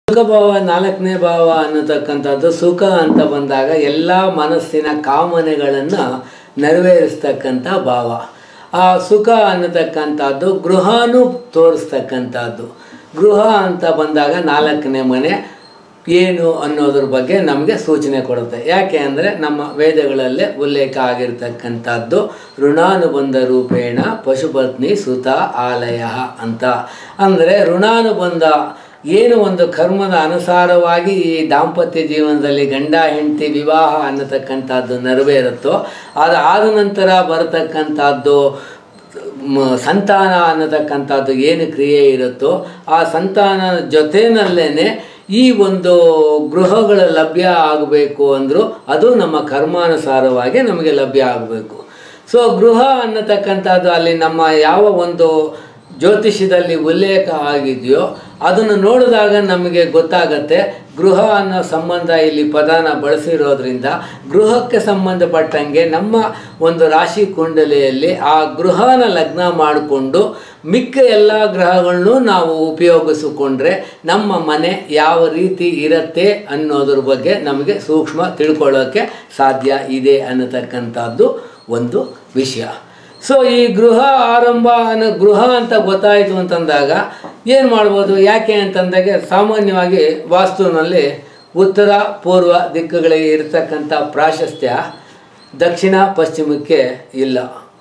ಸುಖ ಭಾವ ನಾಲ್ಕನೇ ಭಾವ ಅನ್ನತಕ್ಕಂಥದ್ದು ಸುಖ ಅಂತ ಬಂದಾಗ ಎಲ್ಲ ಮನಸ್ಸಿನ ಕಾಮನೆಗಳನ್ನು ನೆರವೇರಿಸ್ತಕ್ಕಂಥ ಭಾವ ಆ ಸುಖ ಅನ್ನತಕ್ಕಂಥದ್ದು ಗೃಹನೂ ತೋರಿಸ್ತಕ್ಕಂಥದ್ದು ಗೃಹ ಅಂತ ಬಂದಾಗ ನಾಲ್ಕನೇ ಮನೆ ಏನು ಅನ್ನೋದ್ರ ಬಗ್ಗೆ ನಮಗೆ ಸೂಚನೆ ಕೊಡುತ್ತೆ ಯಾಕೆ ಅಂದರೆ ನಮ್ಮ ವೇದಗಳಲ್ಲೇ ಉಲ್ಲೇಖ ಆಗಿರ್ತಕ್ಕಂಥದ್ದು ಋಣಾನುಬಂಧ ರೂಪೇಣ ಪಶುಪತ್ನಿ ಸುತ ಆಲಯ ಅಂತ ಅಂದರೆ ಋಣಾನುಬಂಧ ಏನು ಒಂದು ಕರ್ಮದ ಅನುಸಾರವಾಗಿ ಈ ದಾಂಪತ್ಯ ಜೀವನದಲ್ಲಿ ಗಂಡ ಹೆಂಡತಿ ವಿವಾಹ ಅನ್ನತಕ್ಕಂಥದ್ದು ನೆರವೇರುತ್ತೋ ಅದು ಆದ ನಂತರ ಬರತಕ್ಕಂಥದ್ದು ಮ- ಸಂತಾನ ಅನ್ನತಕ್ಕಂಥದ್ದು ಏನು ಕ್ರಿಯೆ ಇರುತ್ತೋ ಆ ಸಂತಾನ ಜೊತೆಯಲ್ಲೇ ಈ ಒಂದು ಗೃಹಗಳ ಲಭ್ಯ ಆಗಬೇಕು ಅಂದರೂ ಅದು ನಮ್ಮ ಕರ್ಮಾನುಸಾರವಾಗಿ ನಮಗೆ ಲಭ್ಯ ಆಗಬೇಕು ಸೊ ಗೃಹ ಅನ್ನತಕ್ಕಂಥದ್ದು ಅಲ್ಲಿ ನಮ್ಮ ಯಾವ ಒಂದು ಜ್ಯೋತಿಷ್ಯದಲ್ಲಿ ಉಲ್ಲೇಖ ಆಗಿದೆಯೋ ಅದನ್ನು ನೋಡಿದಾಗ ನಮಗೆ ಗೊತ್ತಾಗತ್ತೆ ಗೃಹ ಅನ್ನೋ ಸಂಬಂಧ ಇಲ್ಲಿ ಪದಾನ ಬಳಸಿರೋದ್ರಿಂದ ಗೃಹಕ್ಕೆ ಸಂಬಂಧಪಟ್ಟಂಗೆ ನಮ್ಮ ಒಂದು ರಾಶಿ ಕುಂಡಲಿಯಲ್ಲಿ ಆ ಗೃಹನ ಲಗ್ನ ಮಾಡಿಕೊಂಡು ಮಿಕ್ಕ ಎಲ್ಲ ಗ್ರಹಗಳನ್ನು ನಾವು ಉಪಯೋಗಿಸಿಕೊಂಡ್ರೆ ನಮ್ಮ ಮನೆ ಯಾವ ರೀತಿ ಇರುತ್ತೆ ಅನ್ನೋದ್ರ ಬಗ್ಗೆ ನಮಗೆ ಸೂಕ್ಷ್ಮ ತಿಳ್ಕೊಳ್ಳೋಕ್ಕೆ ಸಾಧ್ಯ ಇದೆ ಅನ್ನತಕ್ಕಂಥದ್ದು ಒಂದು ವಿಷಯ ಸೊ ಈ ಗೃಹ ಆರಂಭ ಅನ್ನೋ ಗೃಹ ಅಂತ ಗೊತ್ತಾಯಿತು ಅಂತಂದಾಗ ಏನು ಮಾಡ್ಬೋದು ಯಾಕೆ ಅಂತಂದಾಗ ಸಾಮಾನ್ಯವಾಗಿ ವಾಸ್ತುವಿನಲ್ಲಿ ಉತ್ತರ ಪೂರ್ವ ದಿಕ್ಕುಗಳಿಗೆ ಇರತಕ್ಕಂಥ ಪ್ರಾಶಸ್ತ್ಯ ದಕ್ಷಿಣ ಪಶ್ಚಿಮಕ್ಕೆ ಇಲ್ಲ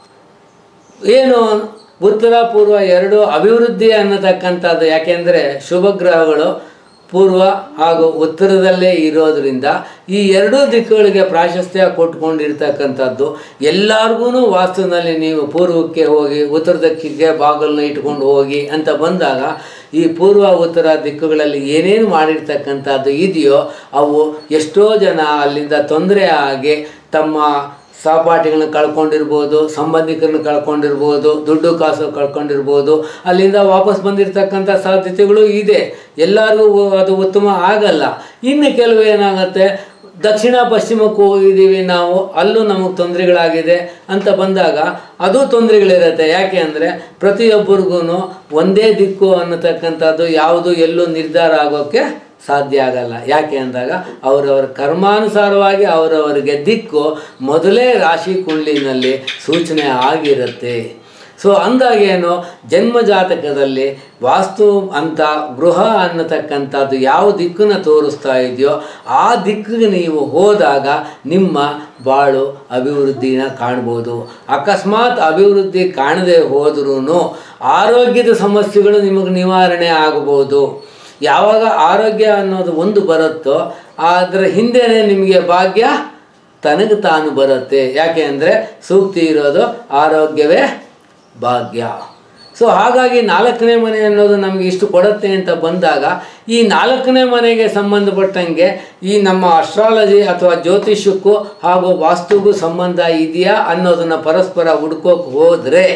ಏನು ಉತ್ತರ ಪೂರ್ವ ಎರಡು ಅಭಿವೃದ್ಧಿ ಅನ್ನತಕ್ಕಂಥದ್ದು ಯಾಕೆಂದರೆ ಶುಭ ಗ್ರಹಗಳು ಪೂರ್ವ ಹಾಗೂ ಉತ್ತರದಲ್ಲೇ ಇರೋದ್ರಿಂದ ಈ ಎರಡೂ ದಿಕ್ಕುಗಳಿಗೆ ಪ್ರಾಶಸ್ತ್ಯ ಕೊಟ್ಕೊಂಡಿರ್ತಕ್ಕಂಥದ್ದು ಎಲ್ಲರಿಗೂ ವಾಸ್ತುವಿನಲ್ಲಿ ನೀವು ಪೂರ್ವಕ್ಕೆ ಹೋಗಿ ಉತ್ತರ ದಿಕ್ಕಿಗೆ ಬಾಗಿಲನ್ನ ಇಟ್ಕೊಂಡು ಹೋಗಿ ಅಂತ ಬಂದಾಗ ಈ ಪೂರ್ವ ಉತ್ತರ ದಿಕ್ಕುಗಳಲ್ಲಿ ಏನೇನು ಮಾಡಿರ್ತಕ್ಕಂಥದ್ದು ಇದೆಯೋ ಅವು ಎಷ್ಟೋ ಜನ ಅಲ್ಲಿಂದ ತೊಂದರೆ ಆಗಿ ತಮ್ಮ ಸಹಪಾಠಿಗಳನ್ನ ಕಳ್ಕೊಂಡಿರ್ಬೋದು ಸಂಬಂಧಿಕರನ್ನ ಕಳ್ಕೊಂಡಿರ್ಬೋದು ದುಡ್ಡು ಕಾಸು ಕಳ್ಕೊಂಡಿರ್ಬೋದು ಅಲ್ಲಿಂದ ವಾಪಸ್ ಬಂದಿರತಕ್ಕಂಥ ಸಾಧ್ಯತೆಗಳು ಇದೆ ಎಲ್ಲರಿಗೂ ಅದು ಉತ್ತಮ ಆಗಲ್ಲ ಇನ್ನು ಕೆಲವು ಏನಾಗುತ್ತೆ ದಕ್ಷಿಣ ಪಶ್ಚಿಮಕ್ಕೆ ಹೋಗಿದ್ದೀವಿ ನಾವು ಅಲ್ಲೂ ನಮಗೆ ತೊಂದರೆಗಳಾಗಿದೆ ಅಂತ ಬಂದಾಗ ಅದು ತೊಂದರೆಗಳಿರುತ್ತೆ ಯಾಕೆ ಅಂದರೆ ಪ್ರತಿಯೊಬ್ಬರಿಗೂ ಒಂದೇ ದಿಕ್ಕು ಅನ್ನತಕ್ಕಂಥದ್ದು ಯಾವುದು ಎಲ್ಲೂ ನಿರ್ಧಾರ ಆಗೋಕ್ಕೆ ಸಾಧ್ಯ ಆಗಲ್ಲ ಯಾಕೆ ಅಂದಾಗ ಅವರವರ ಕರ್ಮಾನುಸಾರವಾಗಿ ಅವರವರಿಗೆ ದಿಕ್ಕು ಮೊದಲೇ ರಾಶಿ ಕುಂಡ್ಲಿನಲ್ಲಿ ಸೂಚನೆ ಆಗಿರುತ್ತೆ ಸೊ ಅಂದಾಗೇನು ಜನ್ಮ ಜಾತಕದಲ್ಲಿ ವಾಸ್ತು ಅಂತ ಗೃಹ ಅನ್ನತಕ್ಕಂಥದ್ದು ಯಾವ ದಿಕ್ಕನ್ನು ತೋರಿಸ್ತಾ ಇದೆಯೋ ಆ ದಿಕ್ಕಿಗೆ ನೀವು ಹೋದಾಗ ನಿಮ್ಮ ಬಾಳು ಅಭಿವೃದ್ಧಿನ ಕಾಣ್ಬೋದು ಅಕಸ್ಮಾತ್ ಅಭಿವೃದ್ಧಿ ಕಾಣದೆ ಹೋದ್ರೂ ಆರೋಗ್ಯದ ಸಮಸ್ಯೆಗಳು ನಿಮಗೆ ನಿವಾರಣೆ ಆಗ್ಬೋದು ಯಾವಾಗ ಆರೋಗ್ಯ ಅನ್ನೋದು ಒಂದು ಬರುತ್ತೋ ಅದರ ಹಿಂದೆನೇ ನಿಮಗೆ ಭಾಗ್ಯ ತನಗೆ ತಾನು ಬರುತ್ತೆ ಯಾಕೆ ಅಂದರೆ ಸೂಕ್ತಿ ಇರೋದು ಆರೋಗ್ಯವೇ ಭಾಗ್ಯ ಸೊ ಹಾಗಾಗಿ ನಾಲ್ಕನೇ ಮನೆ ಅನ್ನೋದು ನಮಗೆ ಇಷ್ಟು ಕೊಡುತ್ತೆ ಅಂತ ಬಂದಾಗ ಈ ನಾಲ್ಕನೇ ಮನೆಗೆ ಸಂಬಂಧಪಟ್ಟಂಗೆ ಈ ನಮ್ಮ ಅಸ್ಟ್ರಾಲಜಿ ಅಥವಾ ಜ್ಯೋತಿಷ್ಯಕ್ಕೂ ಹಾಗೂ ವಾಸ್ತುಗೂ ಸಂಬಂಧ ಇದೆಯಾ ಅನ್ನೋದನ್ನು ಪರಸ್ಪರ ಹುಡ್ಕೋಕೆ ಹೋದರೆ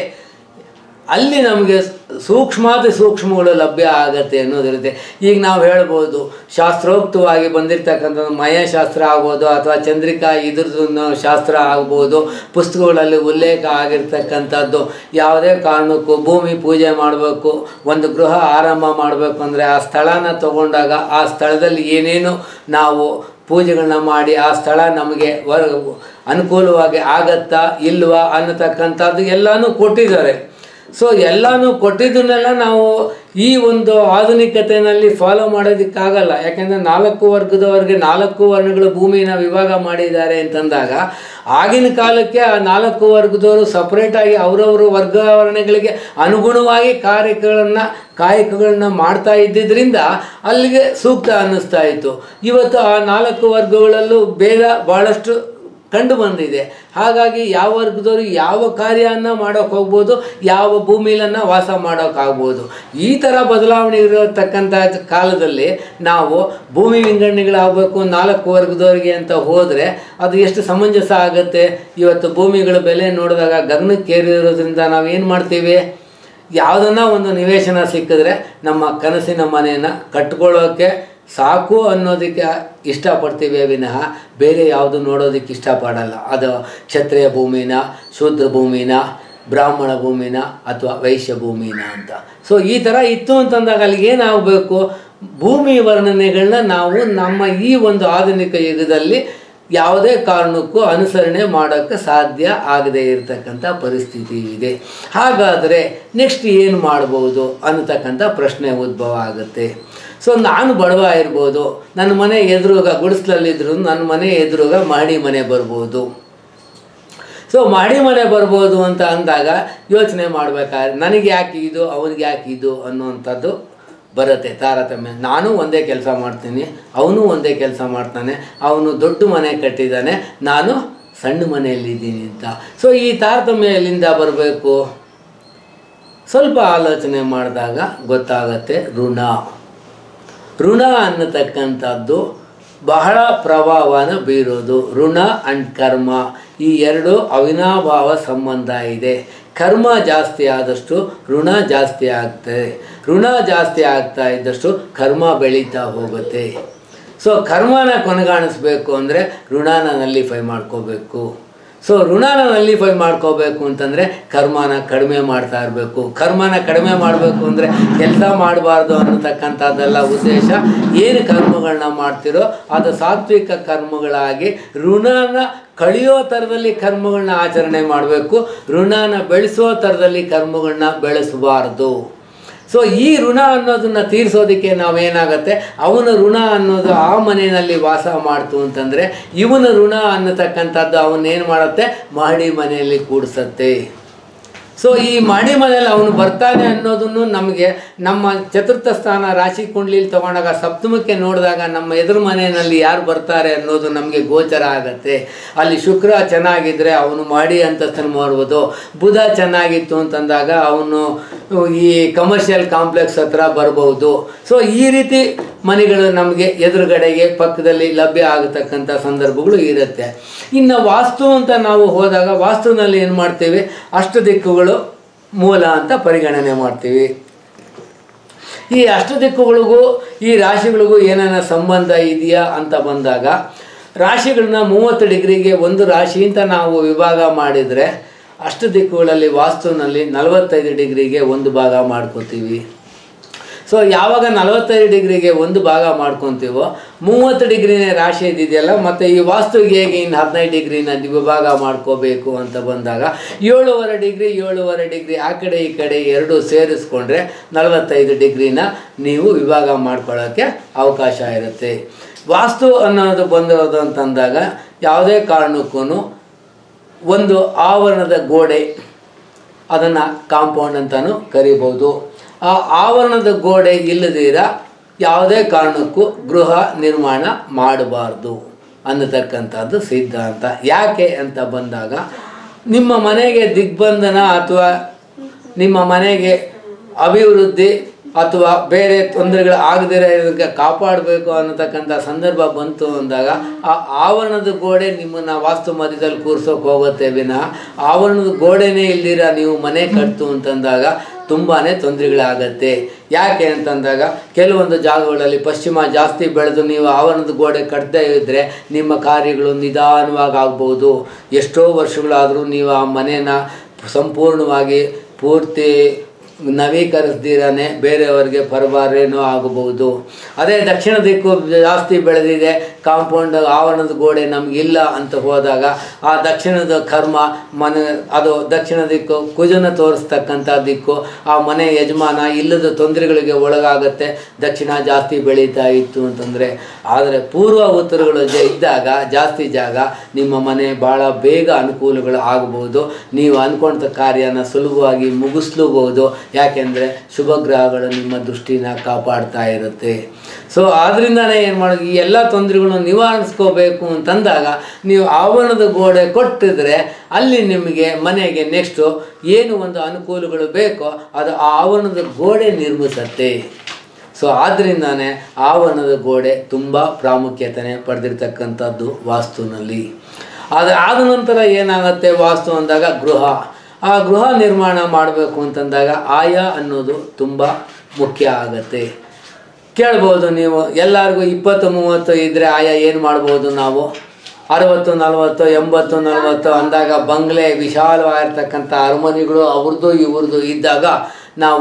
ಅಲ್ಲಿ ನಮಗೆ ಸೂಕ್ಷ್ಮಾತಿ ಸೂಕ್ಷ್ಮಗಳು ಲಭ್ಯ ಆಗತ್ತೆ ಅನ್ನೋದಿರುತ್ತೆ ಈಗ ನಾವು ಹೇಳ್ಬೋದು ಶಾಸ್ತ್ರೋಕ್ತವಾಗಿ ಬಂದಿರತಕ್ಕಂಥದ್ದು ಮಯಶಾಸ್ತ್ರ ಆಗ್ಬೋದು ಅಥವಾ ಚಂದ್ರಿಕಾ ಇದ್ರದ್ದು ಶಾಸ್ತ್ರ ಆಗ್ಬೋದು ಪುಸ್ತಕಗಳಲ್ಲಿ ಉಲ್ಲೇಖ ಆಗಿರ್ತಕ್ಕಂಥದ್ದು ಯಾವುದೇ ಕಾರಣಕ್ಕೂ ಭೂಮಿ ಪೂಜೆ ಮಾಡಬೇಕು ಒಂದು ಗೃಹ ಆರಂಭ ಮಾಡಬೇಕು ಅಂದರೆ ಆ ಸ್ಥಳನ ತಗೊಂಡಾಗ ಆ ಸ್ಥಳದಲ್ಲಿ ಏನೇನು ನಾವು ಪೂಜೆಗಳನ್ನ ಮಾಡಿ ಆ ಸ್ಥಳ ನಮಗೆ ವರ ಅನುಕೂಲವಾಗಿ ಆಗತ್ತಾ ಇಲ್ವಾ ಅನ್ನತಕ್ಕಂಥದ್ದು ಎಲ್ಲನೂ ಕೊಟ್ಟಿದ್ದಾರೆ ಸೊ ಎಲ್ಲನೂ ಕೊಟ್ಟಿದ್ದನ್ನೆಲ್ಲ ನಾವು ಈ ಒಂದು ಆಧುನಿಕತೆಯಲ್ಲಿ ಫಾಲೋ ಮಾಡೋದಕ್ಕಾಗಲ್ಲ ಯಾಕೆಂದರೆ ನಾಲ್ಕು ವರ್ಗದವರೆಗೆ ನಾಲ್ಕು ವರ್ಣಗಳು ಭೂಮಿನ ವಿಭಾಗ ಮಾಡಿದ್ದಾರೆ ಅಂತಂದಾಗ ಆಗಿನ ಕಾಲಕ್ಕೆ ಆ ನಾಲ್ಕು ವರ್ಗದವರು ಸಪ್ರೇಟಾಗಿ ಅವರವರು ವರ್ಗಾವಣೆಗಳಿಗೆ ಅನುಗುಣವಾಗಿ ಕಾರ್ಯಗಳನ್ನು ಕಾಯಕಗಳನ್ನ ಮಾಡ್ತಾ ಇದ್ದಿದ್ದರಿಂದ ಅಲ್ಲಿಗೆ ಸೂಕ್ತ ಅನ್ನಿಸ್ತಾ ಇತ್ತು ಇವತ್ತು ಆ ನಾಲ್ಕು ವರ್ಗಗಳಲ್ಲೂ ಭೇದ ಭಾಳಷ್ಟು ಕಂಡು ಬಂದಿದೆ ಹಾಗಾಗಿ ಯಾವ ವರ್ಗದವರು ಯಾವ ಕಾರ್ಯನ ಮಾಡೋಕೆ ಹೋಗ್ಬೋದು ಯಾವ ಭೂಮಿಲನ್ನ ವಾಸ ಮಾಡೋಕ್ಕಾಗ್ಬೋದು ಈ ಥರ ಬದಲಾವಣೆ ಇರತಕ್ಕಂಥ ಕಾಲದಲ್ಲಿ ನಾವು ಭೂಮಿ ವಿಂಗಡಣೆಗಳಾಗಬೇಕು ನಾಲ್ಕು ವರ್ಗದವರಿಗೆ ಅಂತ ಹೋದರೆ ಅದು ಎಷ್ಟು ಸಮಂಜಸ ಆಗುತ್ತೆ ಇವತ್ತು ಭೂಮಿಗಳ ಬೆಲೆ ನೋಡಿದಾಗ ಗಗನಕ್ಕೇರಿರೋದ್ರಿಂದ ನಾವು ಏನು ಮಾಡ್ತೀವಿ ಯಾವುದನ್ನ ಒಂದು ನಿವೇಶನ ಸಿಕ್ಕಿದ್ರೆ ನಮ್ಮ ಕನಸಿನ ಮನೆಯನ್ನು ಕಟ್ಕೊಳ್ಳೋಕ್ಕೆ ಸಾಕು ಅನ್ನೋದಕ್ಕೆ ಇಷ್ಟಪಡ್ತೀವಿ ವಿನಃ ಬೇರೆ ಯಾವುದು ನೋಡೋದಕ್ಕೆ ಇಷ್ಟಪಡಲ್ಲ ಅದು ಕ್ಷತ್ರಿಯ ಭೂಮಿನ ಶೂದ್ರ ಭೂಮಿನ ಬ್ರಾಹ್ಮಣ ಭೂಮಿನ ಅಥವಾ ವೈಶ್ಯ ಭೂಮಿನ ಅಂತ ಸೊ ಈ ಥರ ಇತ್ತು ಅಂತಂದಾಗ ಅಲ್ಲಿಗೆ ಏನಾಗಬೇಕು ಭೂಮಿ ವರ್ಣನೆಗಳನ್ನ ನಾವು ನಮ್ಮ ಈ ಒಂದು ಆಧುನಿಕ ಯುಗದಲ್ಲಿ ಯಾವುದೇ ಕಾರಣಕ್ಕೂ ಅನುಸರಣೆ ಮಾಡೋಕ್ಕೆ ಸಾಧ್ಯ ಆಗದೇ ಇರತಕ್ಕಂಥ ಪರಿಸ್ಥಿತಿ ಇದೆ ಹಾಗಾದರೆ ನೆಕ್ಸ್ಟ್ ಏನು ಮಾಡ್ಬೋದು ಅನ್ನತಕ್ಕಂಥ ಪ್ರಶ್ನೆ ಉದ್ಭವ ಆಗುತ್ತೆ ಸೊ ನಾನು ಬಡವ ಇರ್ಬೋದು ನನ್ನ ಮನೆ ಎದುರುಗ ಗುಡಿಸ್ಲಲ್ಲಿದ್ರು ನನ್ನ ಮನೆ ಎದುರುಗ ಮಹಡಿ ಮನೆ ಬರ್ಬೋದು ಸೊ ಮಾಡಿ ಮನೆ ಬರ್ಬೋದು ಅಂತ ಅಂದಾಗ ಯೋಚನೆ ಮಾಡಬೇಕಾದ್ರೆ ನನಗೆ ಯಾಕೆ ಇದು ಅವನಿಗೆ ಯಾಕೆ ಇದು ಅನ್ನುವಂಥದ್ದು ಬರುತ್ತೆ ತಾರತಮ್ಯ ನಾನು ಒಂದೇ ಕೆಲಸ ಮಾಡ್ತೀನಿ ಅವನು ಒಂದೇ ಕೆಲಸ ಮಾಡ್ತಾನೆ ಅವನು ದೊಡ್ಡ ಮನೆ ಕಟ್ಟಿದ್ದಾನೆ ನಾನು ಸಣ್ಣ ಮನೆಯಲ್ಲಿದ್ದೀನಿ ಅಂತ ಸೊ ಈ ತಾರತಮ್ಯ ಎಲ್ಲಿಂದ ಬರಬೇಕು ಸ್ವಲ್ಪ ಆಲೋಚನೆ ಮಾಡಿದಾಗ ಗೊತ್ತಾಗತ್ತೆ ಋಣ ಋಣ ಅನ್ನತಕ್ಕಂಥದ್ದು ಬಹಳ ಪ್ರಭಾವನ ಬೀರೋದು ಋಣ ಆ್ಯಂಡ್ ಕರ್ಮ ಈ ಎರಡು ಅವಿನಾಭಾವ ಸಂಬಂಧ ಇದೆ ಕರ್ಮ ಜಾಸ್ತಿ ಆದಷ್ಟು ಋಣ ಜಾಸ್ತಿ ಆಗ್ತದೆ ಋಣ ಜಾಸ್ತಿ ಆಗ್ತಾ ಇದ್ದಷ್ಟು ಕರ್ಮ ಬೆಳೀತಾ ಹೋಗುತ್ತೆ ಸೊ ಕರ್ಮನ ಕೊನೆಗಾಣಿಸ್ಬೇಕು ಅಂದರೆ ಋಣನ ನಲ್ಲಿಫೈ ಮಾಡ್ಕೋಬೇಕು ಸೊ ಋಣನ ನಲ್ಲಿಫೈ ಮಾಡ್ಕೋಬೇಕು ಅಂತಂದರೆ ಕರ್ಮನ ಕಡಿಮೆ ಮಾಡ್ತಾ ಇರಬೇಕು ಕರ್ಮನ ಕಡಿಮೆ ಮಾಡಬೇಕು ಅಂದರೆ ಕೆಲಸ ಮಾಡಬಾರ್ದು ಅನ್ನತಕ್ಕಂಥದ್ದೆಲ್ಲ ಉದ್ದೇಶ ಏನು ಕರ್ಮಗಳನ್ನ ಮಾಡ್ತಿರೋ ಅದು ಸಾತ್ವಿಕ ಕರ್ಮಗಳಾಗಿ ಋಣನ ಕಳಿಯೋ ಥರದಲ್ಲಿ ಕರ್ಮಗಳನ್ನ ಆಚರಣೆ ಮಾಡಬೇಕು ಋಣನ ಬೆಳೆಸೋ ಥರದಲ್ಲಿ ಕರ್ಮಗಳನ್ನ ಬೆಳೆಸಬಾರ್ದು ಸೊ ಈ ಋಣ ಅನ್ನೋದನ್ನ ತೀರಿಸೋದಕ್ಕೆ ನಾವೇನಾಗತ್ತೆ ಅವನ ಋಣ ಅನ್ನೋದು ಆ ಮನೆಯಲ್ಲಿ ವಾಸ ಮಾಡ್ತು ಅಂತಂದರೆ ಇವನ ಋಣ ಅನ್ನತಕ್ಕಂಥದ್ದು ಅವನ್ನೇನು ಮಾಡುತ್ತೆ ಮಾಡಿ ಮನೆಯಲ್ಲಿ ಕೂಡಿಸತ್ತೆ ಸೊ ಈ ಮಾಡಿ ಮನೆಯಲ್ಲಿ ಅವನು ಬರ್ತಾನೆ ಅನ್ನೋದನ್ನು ನಮಗೆ ನಮ್ಮ ಚತುರ್ಥ ಸ್ಥಾನ ರಾಶಿ ಕುಂಡ್ಲಿಲಿ ತಗೊಂಡಾಗ ಸಪ್ತಮಕ್ಕೆ ನೋಡಿದಾಗ ನಮ್ಮ ಎದುರು ಮನೆಯಲ್ಲಿ ಯಾರು ಬರ್ತಾರೆ ಅನ್ನೋದು ನಮಗೆ ಗೋಚರ ಆಗತ್ತೆ ಅಲ್ಲಿ ಶುಕ್ರ ಚೆನ್ನಾಗಿದ್ದರೆ ಅವನು ಮಾಡಿ ಅಂತಸ್ತನ್ನು ಮಾಡ್ಬೋದು ಬುಧ ಚೆನ್ನಾಗಿತ್ತು ಅಂತಂದಾಗ ಅವನು ಈ ಕಮರ್ಷಿಯಲ್ ಕಾಂಪ್ಲೆಕ್ಸ್ ಹತ್ರ ಬರ್ಬೋದು ಸೊ ಈ ರೀತಿ ಮನೆಗಳು ನಮಗೆ ಎದುರುಗಡೆಗೆ ಪಕ್ಕದಲ್ಲಿ ಲಭ್ಯ ಆಗತಕ್ಕಂಥ ಸಂದರ್ಭಗಳು ಇರುತ್ತೆ ಇನ್ನು ವಾಸ್ತು ಅಂತ ನಾವು ಹೋದಾಗ ವಾಸ್ತುನಲ್ಲಿ ಏನು ಮಾಡ್ತೀವಿ ಅಷ್ಟು ದಿಕ್ಕುಗಳು ಮೂಲ ಅಂತ ಪರಿಗಣನೆ ಮಾಡ್ತೀವಿ ಈ ಅಷ್ಟು ದಿಕ್ಕುಗಳಿಗೂ ಈ ರಾಶಿಗಳಿಗೂ ಏನಾನ ಸಂಬಂಧ ಇದೆಯಾ ಅಂತ ಬಂದಾಗ ರಾಶಿಗಳನ್ನ ಮೂವತ್ತು ಡಿಗ್ರಿಗೆ ಒಂದು ರಾಶಿ ಅಂತ ನಾವು ವಿಭಾಗ ಮಾಡಿದರೆ ಅಷ್ಟು ದಿಕ್ಕುಗಳಲ್ಲಿ ವಾಸ್ತುನಲ್ಲಿ ನಲವತ್ತೈದು ಡಿಗ್ರಿಗೆ ಒಂದು ಭಾಗ ಮಾಡ್ಕೋತೀವಿ ಸೊ ಯಾವಾಗ ನಲವತ್ತೈದು ಡಿಗ್ರಿಗೆ ಒಂದು ಭಾಗ ಮಾಡ್ಕೊತೀವೋ ಮೂವತ್ತು ಡಿಗ್ರಿನೇ ರಾಶಿ ಇದ್ದಿದೆಯಲ್ಲ ಮತ್ತು ಈ ವಾಸ್ತುವಿಗೆ ಹೇಗೆ ಇನ್ನು ಹದಿನೈದು ಡಿಗ್ರಿನ ವಿಭಾಗ ಮಾಡ್ಕೋಬೇಕು ಅಂತ ಬಂದಾಗ ಏಳುವರೆ ಡಿಗ್ರಿ ಏಳುವರೆ ಡಿಗ್ರಿ ಆ ಕಡೆ ಈ ಕಡೆ ಎರಡು ಸೇರಿಸ್ಕೊಂಡ್ರೆ ನಲವತ್ತೈದು ಡಿಗ್ರಿನ ನೀವು ವಿಭಾಗ ಮಾಡ್ಕೊಳ್ಳೋಕ್ಕೆ ಅವಕಾಶ ಇರುತ್ತೆ ವಾಸ್ತು ಅನ್ನೋದು ಬಂದಿರೋದು ಅಂತಂದಾಗ ಯಾವುದೇ ಕಾರಣಕ್ಕೂ ಒಂದು ಆವರಣದ ಗೋಡೆ ಅದನ್ನು ಕಾಂಪೌಂಡ್ ಅಂತಲೂ ಕರಿಬೋದು ಆ ಆವರಣದ ಗೋಡೆ ಇಲ್ಲದಿರ ಯಾವುದೇ ಕಾರಣಕ್ಕೂ ಗೃಹ ನಿರ್ಮಾಣ ಮಾಡಬಾರ್ದು ಅನ್ನತಕ್ಕಂಥದ್ದು ಸಿದ್ಧಾಂತ ಯಾಕೆ ಅಂತ ಬಂದಾಗ ನಿಮ್ಮ ಮನೆಗೆ ದಿಗ್ಬಂಧನ ಅಥವಾ ನಿಮ್ಮ ಮನೆಗೆ ಅಭಿವೃದ್ಧಿ ಅಥವಾ ಬೇರೆ ತೊಂದರೆಗಳು ಆಗದಿರೋ ಇದಕ್ಕೆ ಕಾಪಾಡಬೇಕು ಅನ್ನತಕ್ಕಂಥ ಸಂದರ್ಭ ಬಂತು ಅಂದಾಗ ಆ ಆವರಣದ ಗೋಡೆ ನಿಮ್ಮನ್ನು ವಾಸ್ತು ಮಧ್ಯದಲ್ಲಿ ಕೂರ್ಸೋಕೆ ಹೋಗುತ್ತೆ ವಿನಃ ಆವರಣದ ಗೋಡೆನೇ ಇಲ್ದಿರ ನೀವು ಮನೆ ಕಟ್ತು ಅಂತಂದಾಗ ತುಂಬಾ ತೊಂದರೆಗಳಾಗತ್ತೆ ಯಾಕೆ ಅಂತಂದಾಗ ಕೆಲವೊಂದು ಜಾಗಗಳಲ್ಲಿ ಪಶ್ಚಿಮ ಜಾಸ್ತಿ ಬೆಳೆದು ನೀವು ಆವರಣದ ಗೋಡೆ ಕಟ್ಟದೇ ಇದ್ದರೆ ನಿಮ್ಮ ಕಾರ್ಯಗಳು ನಿಧಾನವಾಗಿ ಆಗ್ಬೋದು ಎಷ್ಟೋ ವರ್ಷಗಳಾದರೂ ನೀವು ಆ ಮನೇನ ಸಂಪೂರ್ಣವಾಗಿ ಪೂರ್ತಿ ನವೀಕರಿಸ್ದಿರನೇ ಬೇರೆಯವರಿಗೆ ಪರಬಾರೇನೋ ಆಗಬಹುದು ಅದೇ ದಕ್ಷಿಣ ದಿಕ್ಕು ಜಾಸ್ತಿ ಬೆಳೆದಿದೆ ಕಾಂಪೌಂಡ್ ಆವರಣದ ಗೋಡೆ ನಮಗಿಲ್ಲ ಅಂತ ಹೋದಾಗ ಆ ದಕ್ಷಿಣದ ಕರ್ಮ ಮನೆ ಅದು ದಕ್ಷಿಣ ದಿಕ್ಕು ಕುಜನ ತೋರಿಸ್ತಕ್ಕಂಥ ದಿಕ್ಕು ಆ ಮನೆ ಯಜಮಾನ ಇಲ್ಲದ ತೊಂದರೆಗಳಿಗೆ ಒಳಗಾಗತ್ತೆ ದಕ್ಷಿಣ ಜಾಸ್ತಿ ಬೆಳೀತಾ ಇತ್ತು ಅಂತಂದರೆ ಆದರೆ ಪೂರ್ವ ಉತ್ತರಗಳು ಜ ಇದ್ದಾಗ ಜಾಸ್ತಿ ಜಾಗ ನಿಮ್ಮ ಮನೆ ಭಾಳ ಬೇಗ ಅನುಕೂಲಗಳು ಆಗಬಹುದು ನೀವು ಅಂದ್ಕೊಂಡ ಕಾರ್ಯನ ಸುಲಭವಾಗಿ ಮುಗಿಸ್ಲೂಬಹುದು ಯಾಕೆಂದರೆ ಶುಭ ಗ್ರಹಗಳು ನಿಮ್ಮ ದೃಷ್ಟಿನ ಕಾಪಾಡ್ತಾ ಇರುತ್ತೆ ಸೊ ಆದ್ರಿಂದನೇ ಏನು ಮಾಡೋದು ಈ ಎಲ್ಲ ತೊಂದರೆಗಳನ್ನು ನಿವಾರಿಸ್ಕೋಬೇಕು ಅಂತಂದಾಗ ನೀವು ಆವರಣದ ಗೋಡೆ ಕೊಟ್ಟಿದ್ರೆ ಅಲ್ಲಿ ನಿಮಗೆ ಮನೆಗೆ ನೆಕ್ಸ್ಟು ಏನು ಒಂದು ಅನುಕೂಲಗಳು ಬೇಕೋ ಅದು ಆ ಆವರಣದ ಗೋಡೆ ನಿರ್ಮಿಸತ್ತೆ ಸೊ ಆದ್ದರಿಂದನೇ ಆವರಣದ ಗೋಡೆ ತುಂಬ ಪ್ರಾಮುಖ್ಯತೆ ಪಡೆದಿರ್ತಕ್ಕಂಥದ್ದು ವಾಸ್ತುನಲ್ಲಿ ಅದು ಆದ ನಂತರ ಏನಾಗುತ್ತೆ ವಾಸ್ತು ಅಂದಾಗ ಗೃಹ ಆ ಗೃಹ ನಿರ್ಮಾಣ ಮಾಡಬೇಕು ಅಂತಂದಾಗ ಆಯ ಅನ್ನೋದು ತುಂಬ ಮುಖ್ಯ ಆಗತ್ತೆ ಕೇಳ್ಬೋದು ನೀವು ಎಲ್ಲರಿಗೂ ಇಪ್ಪತ್ತು ಮೂವತ್ತು ಇದ್ದರೆ ಆಯಾ ಏನು ಮಾಡ್ಬೋದು ನಾವು ಅರವತ್ತು ನಲವತ್ತು ಎಂಬತ್ತು ನಲವತ್ತು ಅಂದಾಗ ಬಂಗ್ಲೆ ವಿಶಾಲವಾಗಿರ್ತಕ್ಕಂಥ ಅರಮನೆಗಳು ಅವ್ರದ್ದು ಇವ್ರದ್ದು ಇದ್ದಾಗ ನಾವು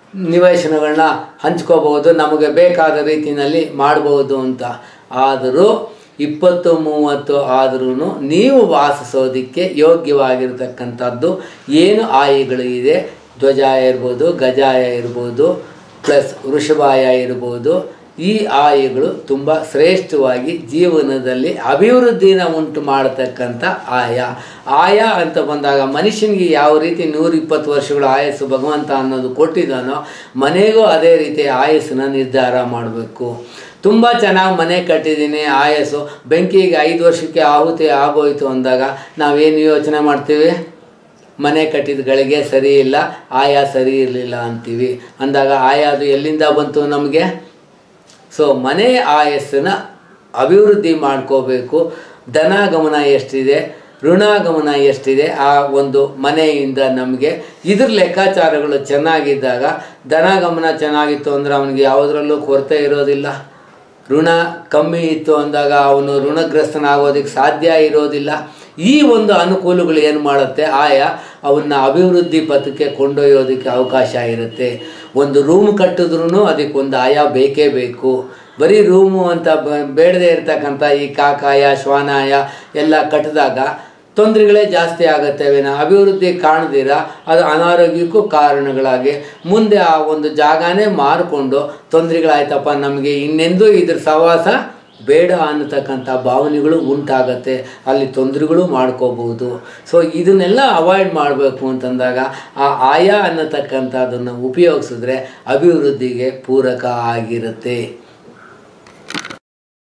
ನಿವೇಶನಗಳನ್ನ ಹಂಚ್ಕೋಬಹುದು ನಮಗೆ ಬೇಕಾದ ರೀತಿಯಲ್ಲಿ ಮಾಡ್ಬೋದು ಅಂತ ಆದರೂ ಇಪ್ಪತ್ತು ಮೂವತ್ತು ಆದ್ರೂ ನೀವು ವಾಸಿಸೋದಕ್ಕೆ ಯೋಗ್ಯವಾಗಿರ್ತಕ್ಕಂಥದ್ದು ಏನು ಆಯಿಗಳು ಇದೆ ಧ್ವಜಾಯ ಇರ್ಬೋದು ಗಜಾಯ ಇರ್ಬೋದು ಪ್ಲಸ್ ವೃಷಭಾಯ ಇರ್ಬೋದು ಈ ಆಯಗಳು ತುಂಬ ಶ್ರೇಷ್ಠವಾಗಿ ಜೀವನದಲ್ಲಿ ಅಭಿವೃದ್ಧಿನ ಉಂಟು ಮಾಡತಕ್ಕಂಥ ಆಯ ಆಯ ಅಂತ ಬಂದಾಗ ಮನುಷ್ಯನಿಗೆ ಯಾವ ರೀತಿ ನೂರ ಇಪ್ಪತ್ತು ವರ್ಷಗಳ ಆಯಸ್ಸು ಭಗವಂತ ಅನ್ನೋದು ಕೊಟ್ಟಿದ್ದಾನೋ ಮನೆಗೂ ಅದೇ ರೀತಿ ಆಯಸ್ಸನ್ನ ನಿರ್ಧಾರ ಮಾಡಬೇಕು ತುಂಬ ಚೆನ್ನಾಗಿ ಮನೆ ಕಟ್ಟಿದ್ದೀನಿ ಆಯಸ್ಸು ಬೆಂಕಿಗೆ ಐದು ವರ್ಷಕ್ಕೆ ಆಹುತಿ ಆಗೋಯ್ತು ಅಂದಾಗ ನಾವೇನು ಯೋಚನೆ ಮಾಡ್ತೀವಿ ಮನೆ ಕಟ್ಟಿದ ಗಳಿಗೆ ಸರಿ ಇಲ್ಲ ಆಯಾ ಸರಿ ಇರಲಿಲ್ಲ ಅಂತೀವಿ ಅಂದಾಗ ಆಯಾ ಅದು ಎಲ್ಲಿಂದ ಬಂತು ನಮಗೆ ಸೊ ಮನೆ ಆಯಸ್ಸನ್ನ ಅಭಿವೃದ್ಧಿ ಮಾಡ್ಕೋಬೇಕು ಧನಾಗಮನ ಎಷ್ಟಿದೆ ಋಣಾಗಮನ ಎಷ್ಟಿದೆ ಆ ಒಂದು ಮನೆಯಿಂದ ನಮಗೆ ಇದ್ರ ಲೆಕ್ಕಾಚಾರಗಳು ಚೆನ್ನಾಗಿದ್ದಾಗ ಧನಾಗಮನ ಚೆನ್ನಾಗಿತ್ತು ಅಂದರೆ ಅವನಿಗೆ ಯಾವುದರಲ್ಲೂ ಕೊರತೆ ಇರೋದಿಲ್ಲ ಋಣ ಕಮ್ಮಿ ಇತ್ತು ಅಂದಾಗ ಅವನು ಋಣಗ್ರಸ್ತನಾಗೋದಕ್ಕೆ ಸಾಧ್ಯ ಇರೋದಿಲ್ಲ ಈ ಒಂದು ಅನುಕೂಲಗಳು ಏನು ಮಾಡುತ್ತೆ ಆಯಾ ಅವನ್ನ ಅಭಿವೃದ್ಧಿ ಪಥಕ್ಕೆ ಕೊಂಡೊಯ್ಯೋದಕ್ಕೆ ಅವಕಾಶ ಇರುತ್ತೆ ಒಂದು ರೂಮ್ ಕಟ್ಟಿದ್ರೂ ಅದಕ್ಕೊಂದು ಆಯಾ ಬೇಕೇ ಬೇಕು ಬರೀ ರೂಮು ಅಂತ ಬ- ಬೇಡದೇ ಇರ್ತಕ್ಕಂಥ ಈ ಕಾಕಾಯ ಶ್ವಾನಾಯ ಎಲ್ಲ ಕಟ್ಟಿದಾಗ ತೊಂದರೆಗಳೇ ಜಾಸ್ತಿ ಆಗುತ್ತೆ ವಿನ ಅಭಿವೃದ್ಧಿ ಕಾಣದಿರ ಅದು ಅನಾರೋಗ್ಯಕ್ಕೂ ಕಾರಣಗಳಾಗಿ ಮುಂದೆ ಆ ಒಂದು ಜಾಗನೇ ಮಾರಿಕೊಂಡು ತೊಂದರೆಗಳಾಯ್ತಪ್ಪ ನಮಗೆ ಇನ್ನೆಂದೂ ಇದ್ರ ಸಹವಾಸ ಬೇಡ ಅನ್ನತಕ್ಕಂಥ ಭಾವನೆಗಳು ಉಂಟಾಗತ್ತೆ ಅಲ್ಲಿ ತೊಂದರೆಗಳು ಮಾಡ್ಕೋಬಹುದು ಸೊ ಇದನ್ನೆಲ್ಲ ಅವಾಯ್ಡ್ ಮಾಡಬೇಕು ಅಂತಂದಾಗ ಆ ಆಯಾ ಅನ್ನತಕ್ಕಂಥದ್ದನ್ನು ಉಪಯೋಗಿಸಿದ್ರೆ ಅಭಿವೃದ್ಧಿಗೆ ಪೂರಕ ಆಗಿರುತ್ತೆ